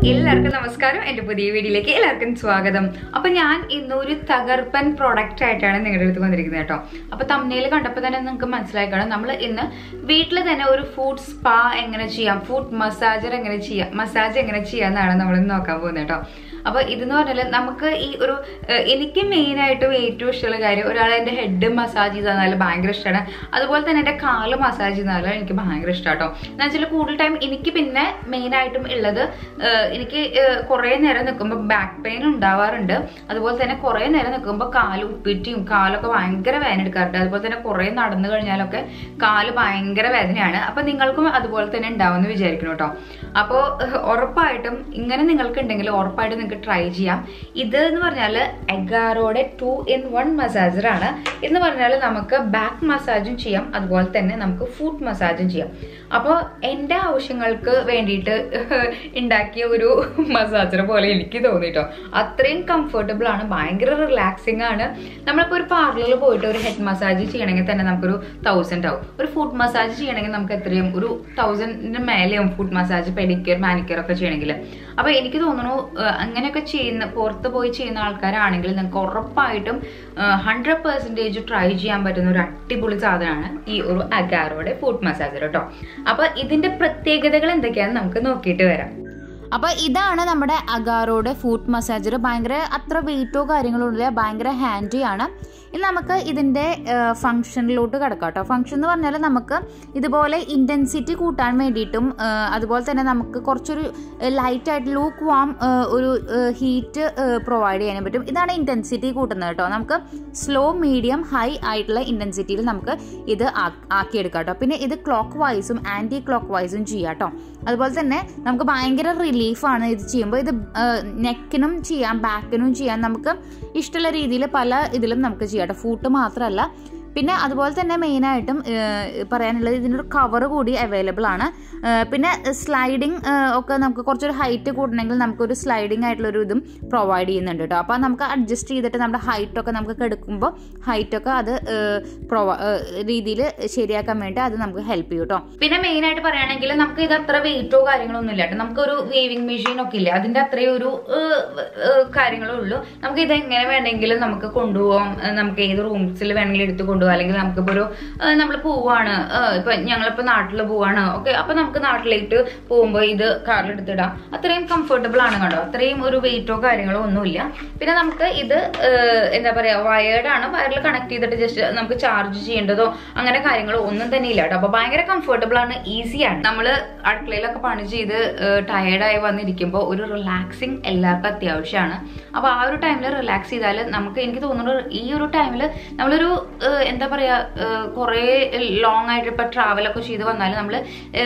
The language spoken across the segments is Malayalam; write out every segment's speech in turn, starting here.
എല്ലാവർക്കും നമസ്കാരം എൻ്റെ പുതിയ വീഡിയോയിലേക്ക് എല്ലാവർക്കും സ്വാഗതം അപ്പൊ ഞാൻ ഇന്ന് ഒരു തകർപ്പൻ പ്രൊഡക്റ്റ് ആയിട്ടാണ് നിങ്ങളുടെ അടുത്ത് വന്നിരിക്കുന്നത് കേട്ടോ അപ്പൊ തമ്മിൽ കണ്ടപ്പോൾ തന്നെ നിങ്ങൾക്ക് മനസ്സിലാക്കണം നമ്മൾ ഇന്ന് വീട്ടിൽ തന്നെ ഒരു ഫുഡ് സ്പാ എങ്ങനെ ചെയ്യാം ഫുഡ് മസാജർ എങ്ങനെ ചെയ്യാം മസാജ് എങ്ങനെ ചെയ്യാന്നാണ് നമ്മൾ ഇന്ന് നോക്കാൻ പോകുന്നത് കേട്ടോ അപ്പൊ ഇതെന്ന് പറഞ്ഞാൽ നമുക്ക് ഈ ഒരു ഏഹ്, എനിക്ക് മെയിൻ ആയിട്ടും ഏറ്റവും ഇഷ്ടമുള്ള കാര്യം ഒരാൾ എൻ്റെ ഹെഡ് മസാജ് ചെയ്ത് തന്നാൽ ഭയങ്കര ഇഷ്ടമാണ് അതുപോലെ തന്നെ എൻ്റെ കാല് മസാജ് ചെയ്താൽ എനിക്ക് ഭയങ്കര ഇഷ്ടമാണ് കേട്ടോ എന്ന് വെച്ചാൽ കൂടുതൽ ടൈം എനിക്ക് പിന്നെ മെയിൻ ആയിട്ടും ഉള്ളത് ഏഹ്, എനിക്ക് കുറേ നേരം നിൽക്കുമ്പോൾ ബാക്ക് പെയിൻ ഉണ്ടാവാറുണ്ട് അതുപോലെ തന്നെ കുറേ നേരം നിൽക്കുമ്പോൾ കാല് ഉപ്പിറ്റിയും കാലൊക്കെ ഭയങ്കര വേദന എടുക്കാറുണ്ട് അതുപോലെ തന്നെ കുറേ നടന്നു കഴിഞ്ഞാലൊക്കെ കാല് ഭയങ്കര വേദനയാണ് അപ്പൊ നിങ്ങൾക്കും അതുപോലെ തന്നെ ഉണ്ടാവുമെന്ന് വിചാരിക്കണം കേട്ടോ അപ്പോൾ ഉറപ്പായിട്ടും ഇങ്ങനെ നിങ്ങൾക്ക് ഉണ്ടെങ്കിൽ ഉറപ്പായിട്ടും നിങ്ങൾക്ക് ട്രൈ ചെയ്യാം ഇത് എന്ന് പറഞ്ഞാൽ എഗാറോടെ ടു ഇൻ വൺ മസാജർ ആണ് എന്ന് പറഞ്ഞാൽ നമുക്ക് ബാക്ക് മസാജും ചെയ്യാം അതുപോലെ തന്നെ നമുക്ക് ഫുഡ് മസാജും ചെയ്യാം അപ്പോൾ എൻ്റെ ആവശ്യങ്ങൾക്ക് വേണ്ടിയിട്ട് ഉണ്ടാക്കിയ ഒരു മസാജർ പോലെ എനിക്ക് തോന്നിട്ടോ അത്രയും കംഫർട്ടബിൾ ആണ് ഭയങ്കര റിലാക്സിങ് ആണ് നമ്മളിപ്പോൾ ഒരു പാർലറിൽ പോയിട്ട് ഒരു ഹെഡ് മസാജ് ചെയ്യണമെങ്കിൽ തന്നെ നമുക്കൊരു തൗസൻഡ് ആവും ഒരു ഫുഡ് മസാജ് ചെയ്യണമെങ്കിൽ നമുക്ക് എത്രയും ഒരു തൗസൻഡിന് മേലെയാവും ഫുഡ് മസാജ് പെഡിക്യൂർ മാനിക്യൂർ ഒക്കെ ചെയ്യണമെങ്കിൽ അപ്പോൾ എനിക്ക് തോന്നുന്നു ഏഹ്, അങ്ങനെയൊക്കെ ചെയ്യുന്ന പുറത്ത് പോയി ചെയ്യുന്ന ആൾക്കാരാണെങ്കിൽ നിങ്ങൾക്ക് ഉറപ്പായിട്ടും ഹൺഡ്രഡ് പെർസെൻറ്റേജ് ട്രൈ ചെയ്യാൻ പറ്റുന്ന ഒരു അടിപൊളി സാധനമാണ് ഈ ഒരു അഗാറോയുടെ ഫുഡ് മസാജർ കേട്ടോ അപ്പോൾ ഇതിന്റെ പ്രത്യേകതകൾ എന്തൊക്കെയാണെന്ന് നമുക്ക് നോക്കിയിട്ട് വരാം അപ്പോൾ ഇതാണ് നമ്മുടെ അഗാറോയുടെ ഫുഡ് മസാജർ ഭയങ്കര അത്ര വെയിറ്റോ കാര്യങ്ങളോ ഇല്ല ഭയങ്കര ഹാൻഡി ആണ് ഇനി നമുക്ക് ഇതിൻ്റെ ഫങ്ഷനിലോട്ട് കിടക്കാം കേട്ടോ ഫങ്ഷൻ എന്ന് പറഞ്ഞാൽ നമുക്ക് ഇതുപോലെ ഇൻറ്റൻസിറ്റി കൂട്ടാൻ വേണ്ടിയിട്ടും ആ, അതുപോലെ തന്നെ നമുക്ക് കുറച്ചൊരു ലൈറ്റ് ആയിട്ട് ലൂക്ക് വാം ഒരു ഹീറ്റ് പ്രൊവൈഡ് ചെയ്യാനും പറ്റും ഇതാണ് ഇൻറ്റൻസിറ്റി കൂട്ടുന്നത് കേട്ടോ നമുക്ക് സ്ലോ മീഡിയം ഹൈ ആയിട്ടുള്ള ഇൻറ്റൻസിറ്റിയിൽ നമുക്ക് ഇത് ആ- ആക്കിയെടുക്കാം കേട്ടോ പിന്നെ ഇത് ക്ലോക്ക് വൈസും ആൻറ്റി ക്ലോക്ക് വൈസും ചെയ്യാം കേട്ടോ അതുപോലെ തന്നെ നമുക്ക് ഭയങ്കര റിലീഫാണ് ഇത് ചെയ്യുമ്പോൾ ഇത് നെക്കിനും ചെയ്യാം ബാക്കിനും ചെയ്യാം നമുക്ക് ഇഷ്ടമുള്ള രീതിയിൽ പല ഇതിലും നമുക്ക് ചെയ്യാം കേട്ടോ ഫൂട്ട് മാത്രമല്ല പിന്നെ അതുപോലെ തന്നെ മെയിനായിട്ടും പറയാനുള്ളത് ഇതിനൊരു കവർ കൂടി അവൈലബിൾ ആണ് ഏഹ് പിന്നെ സ്ലൈഡിങ് ഒക്കെ നമുക്ക് കുറച്ചൊരു ഹൈറ്റ് കൂട്ടണമെങ്കിൽ നമുക്കൊരു സ്ലൈഡിങ് ആയിട്ടുള്ള ഒരു ഇതും പ്രൊവൈഡ് ചെയ്യുന്നുണ്ട് കേട്ടോ അപ്പോൾ നമുക്ക് അഡ്ജസ്റ്റ് ചെയ്തിട്ട് നമ്മുടെ ഹൈറ്റ് ഒക്കെ നമുക്ക് കെടുക്കുമ്പോൾ ഹൈറ്റ് ഒക്കെ അത് പ്രൊവൈ രീതിയിൽ ശരിയാക്കാൻ വേണ്ടി അത് നമുക്ക് ഹെൽപ്പ് ചെയ്യും കേട്ടോ പിന്നെ മെയിൻ ആയിട്ട് പറയുകയാണെങ്കിൽ നമുക്ക് ഇത് അത്ര വെയിറ്റോ കാര്യങ്ങളോ ഒന്നും ഇല്ല കേട്ടോ നമുക്കൊരു വേവിംഗ് മെഷീൻ ഒക്കെ ഇല്ല അതിന്റെ അത്രയും ഒരു ഏഹ്, ഏഹ്, കാര്യങ്ങളേ ഉള്ളൂ നമുക്ക് ഇത് എങ്ങനെ വേണമെങ്കിലും നമുക്ക് കൊണ്ടുപോകാം ഏഹ്, നമുക്ക് ഏത് റൂംസിൽ വേണമെങ്കിലും എടുത്ത് കൊണ്ടുപോകാം അല്ലെങ്കിൽ നമുക്കിപ്പോ ഒരു നമ്മൾ പോവാണ് ഏഹ്, ഇപ്പൊ ഞങ്ങളിപ്പോ നാട്ടിൽ പോവാണ് ഓക്കെ അപ്പൊ നമുക്ക് നാട്ടിലേക്ക് പോകുമ്പോൾ ഇത് കാറിൽ എടുത്തിടാം അത്രയും കംഫർട്ടബിൾ ആണ് കേട്ടോ അത്രയും ഒരു വെയിറ്റോ കാര്യങ്ങളോ ഒന്നുമില്ല പിന്നെ നമുക്ക് ഇത് ഏഹ്, എന്താ പറയാ വയേർഡ് ആണ് വയറിൽ കണക്ട് ചെയ്തിട്ട് ജസ്റ്റ് നമുക്ക് ചാർജ് ചെയ്യേണ്ടതോ അങ്ങനെ കാര്യങ്ങളോ ഒന്നും തന്നെ ഇല്ല കേട്ടോ അപ്പൊ ഭയങ്കര കംഫർട്ടബിൾ ആണ് ഈസിയാണ് നമ്മൾ അടുക്കളയിലൊക്കെ പണി ചെയ്ത് ടയേർഡായി വന്നിരിക്കുമ്പോൾ ഒരു റിലാക്സിങ് എല്ലാവർക്കും അത്യാവശ്യമാണ് അപ്പൊ ആ ഒരു ടൈമിൽ റിലാക്സ് ചെയ്താൽ നമുക്ക് എനിക്ക് തോന്നുന്നു ഈ ഒരു ടൈമിൽ നമ്മളൊരു ഏഹ്, എന്താ പറയാ ഏഹ്, കുറേ ലോങ് ആയിട്ട് ഇപ്പൊ ട്രാവൽ ഒക്കെ ചെയ്ത് വന്നാൽ നമ്മൾ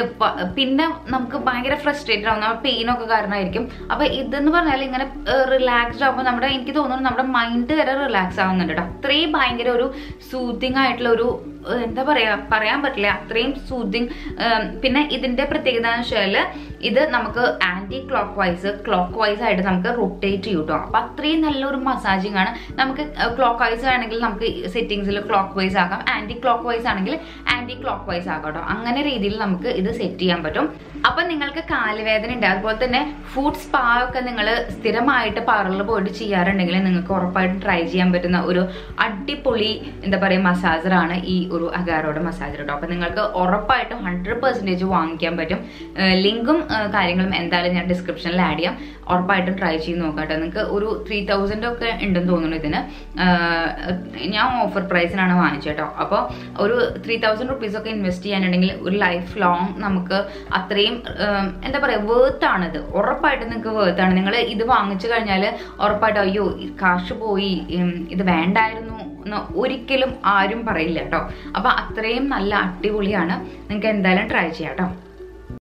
പിന്നെ നമുക്ക് ഭയങ്കര ഫ്രസ്ട്രേറ്റഡ് ആവും നമ്മുടെ പെയിൻ ഒക്കെ കാരണമായിരിക്കും അപ്പൊ ഇതെന്ന് പറഞ്ഞാൽ ഇങ്ങനെ റിലാക്സ്ഡ് ആകുമ്പോൾ നമ്മുടെ എനിക്ക് തോന്നുന്നു നമ്മുടെ മൈൻഡ് വരെ റിലാക്സ് ആവുന്നുണ്ട് കേട്ടോ അത്രയും ഭയങ്കര ഒരു സൂത്തിങ് ആയിട്ടുള്ള ഒരു ഏഹ്, എന്താ പറയാ പറയാൻ പറ്റില്ല അത്രയും സൂത്തിങ് പിന്നെ ഇതിന്റെ പ്രത്യേകത എന്ന് വെച്ചാൽ ഇത് നമുക്ക് anticlockwise clockwise ആയിട്ട് നമുക്ക് റൊട്ടേറ്റ് ചെയ്യും കേട്ടോ അപ്പൊ അത്രയും നല്ലൊരു മസാജിങ് ആണ് നമുക്ക് ക്ലോക്ക് വൈസ് ആണെങ്കിൽ നമുക്ക് സെറ്റിംഗ്സിൽ ക്ലോക്ക് വൈസ് ആക്കാം ആന്റി ക്ലോക്ക് വൈസ് ആണെങ്കിൽ ആന്റി ക്ലോക്ക് വൈസ് ആക്കാം കേട്ടോ അങ്ങനെ രീതിയിൽ നമുക്ക് ഇത് സെറ്റ് ചെയ്യാൻ പറ്റും അപ്പൊ നിങ്ങൾക്ക് കാലുവേദന ഉണ്ട് അതുപോലെ തന്നെ ഫുഡ് സ്പാ ഒക്കെ നിങ്ങൾ സ്ഥിരമായിട്ട് പാർലറിൽ പോയിട്ട് ചെയ്യാറുണ്ടെങ്കിൽ നിങ്ങൾക്ക് ഉറപ്പായിട്ടും ട്രൈ ചെയ്യാൻ പറ്റുന്ന ഒരു അടിപൊളി എന്താ പറയുക മസാജറാണ് ഈ ഒരു അഗാറോയുടെ മസാജർ കേട്ടോ അപ്പൊ നിങ്ങൾക്ക് ഉറപ്പായിട്ടും ഹൺഡ്രഡ് പെർസെൻറ്റേജ് വാങ്ങിക്കാൻ പറ്റും ലിങ്കും കാര്യങ്ങളും എന്തായാലും ഞാൻ ഡിസ്ക്രിപ്ഷനിൽ ആഡ് ചെയ്യാം ഉറപ്പായിട്ടും ട്രൈ ചെയ്ത് നോക്കാം കേട്ടോ നിങ്ങൾക്ക് ഒരു ത്രീ തൗസൻഡ് ഒക്കെ ഉണ്ടെന്ന് തോന്നുന്നു ഇതിന് ആഹ് ഞാൻ ഓഫർ പ്രൈസിനാണ് വാങ്ങിച്ചത് കേട്ടോ അപ്പോൾ ഒരു ത്രീ തൗസൻഡ് റുപ്പീസ് ഒക്കെ ഇൻവെസ്റ്റ് ചെയ്യാനുണ്ടെങ്കിൽ ഒരു ലൈഫ് ലോങ് നമുക്ക് അത്രയും ആം, എന്താ പറയുക വേർത്ത് ആണിത് ഉറപ്പായിട്ടും നിങ്ങൾക്ക് വേർത്ത് ആണ് നിങ്ങൾ ഇത് വാങ്ങിച്ചു കഴിഞ്ഞാൽ ഉറപ്പായിട്ടും അയ്യോ ഈ കാശ് പോയി ഉം, ഇത് വേണ്ടായിരുന്നു എന്ന് ഒരിക്കലും ആരും പറയില്ല കേട്ടോ അപ്പൊ അത്രയും നല്ല അടിപൊളിയാണ് നിങ്ങൾക്ക് എന്തായാലും ട്രൈ ചെയ്യാം കേട്ടോ